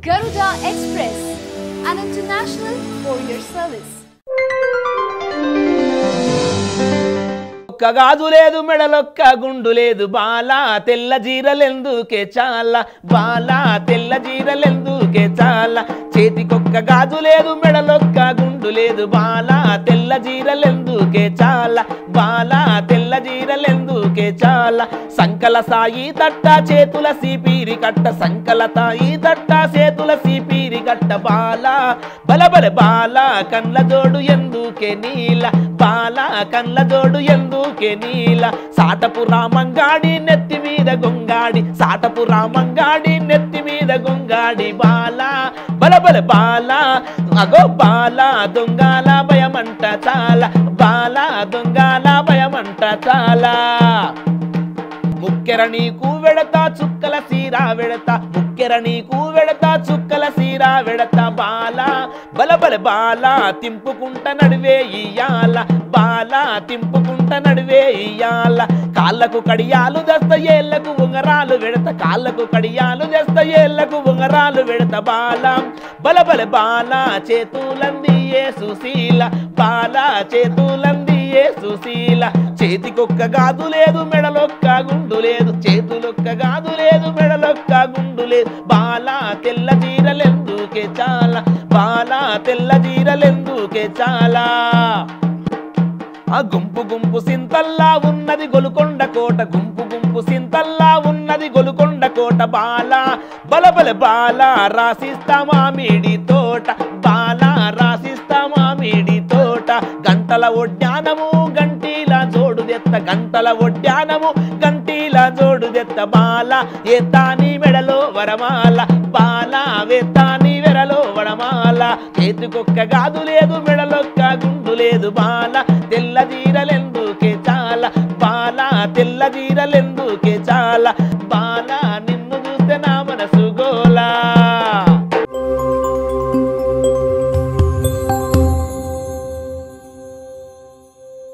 Garuda Express, an international courier service. ఒక్క గాజు లేదు మెడలొక్క గుండు లేదు బాల తెల్ల జీరలెందుకే చాలా బాల తెల్ల జీరలెందుకే చాలా చేతికొక్క గాజు లేదు మెడలొక్క గుండు లేదు బాల తెల్ల జీరలెందుకే చాలా బాల తెల్ల జీరలెందుకే చాలా సంకల సాయి తట్ట చేతుల సీపీరి కట్ట సంకల తాయి తట్ట చేతుల సీపీరి కట్ట బాల బలబల బాల కళ్ళ జోడు ఎందుకే నీల బాల కళ్ళ జోడు ఎందుకే నీల సాటపు రామంగాడి నెత్తి మీద గొంగాడి సాటపు రామంగాడి నెత్తి మీద గొంగాడి బాల బలబల బాల అగో బాల దొంగల భయమంట చాలా బాల దొంగల భయమంట చాలా ముక్కెర నీకు వెడతా చుక్కల సీరా వెడతా ముక్కెర నీకు వెడతా చుక్కల సీరా వెడతా బాల బలబల బాల తింపుకుంట నడివే ఇయ్యాల బాల తింపుకుంట నడివే ఇయ్యాల కాళ్ళకు కడియాలు దస్త ఏళ్ళకు ఉంగరాలు వెడత కాళ్ళకు కడియాలు దస్త ఏళ్ళకు ఉంగరాలు వెడత బాల బలబల బాల చేతులంది ఏ సుశీల బాల చేతులంది ఏ సుశీల చేతికొక్క గాదు లేదు మెడలొక్క గుండు లేదు చేతులొక్క గాదు లేదు మెడలొక్క గుండు లేదు బాల తెల్ల జీరలెందుకే చాలా బాల తెల్ల జీరలెందుకే చాలా ఆ గుంపు గుంపు సింతల్లా ఉన్నది గొలుకొండ కోట గుంపు గుంపు సింతల్లా ఉన్నది గొలుకొండ కోట బాల బలబల బాల రాసిస్తా మామిడి తోట బాల రాసిస్తా మామిడి తోట గంటల ఒడ్యానము గంటీల జోడుదెత్త గంటల ఒడ్యానము గంటీల జోడుదెత్త బాల ఎత్తాని మెడలో వరమాల బాల వెత్తాని వెరలో వడమాల చేతికొక్క గాదు లేదు మెడలొక్క గుండు లేదు బాల తెల్ల జీరలెందుకే చాలా బాల తెల్ల జీరలెందుకే చాలా బాల